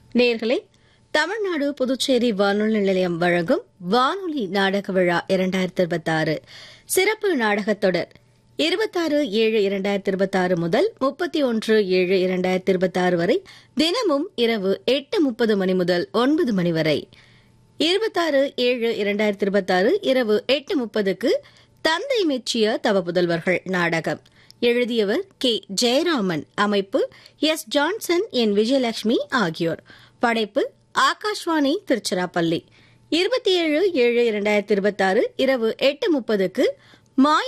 நேர்களே தமிழ்நாடு புதுச்சேரி வானொலி நிலையம் வழங்கும் வானொலி நாடக விழா இரண்டாயிரத்தி இருபத்தாறு சிறப்பு நாடகத் தொடர் இருபத்தாறு ஏழு இரண்டாயிரத்தி இருபத்தாறு முதல் முப்பத்தி ஒன்று ஏழு இரண்டாயிரத்தி இருபத்தாறு வரை தினமும் இரவு எட்டு முப்பது மணி முதல் ஒன்பது மணி வரை இருபத்தாறு ஏழு இரண்டாயிரத்தி இருபத்தாறு இரவு எட்டு முப்பதுக்கு தந்தை மெச்சிய தவ புதல்வர்கள் நாடகம் எழுதியவர் கே ஜெயராமன் அமைப்பு எஸ் ஜான்சன் என் விஜயலட்சுமி ஆகியோர் படைப்பு ஆகாஷ்வாணி திருச்சிராப்பள்ளி இருபத்தி ஏழு ஏழு இரண்டாயிரத்தி இருபத்தாறு இரவு எட்டு முப்பதுக்கு மாய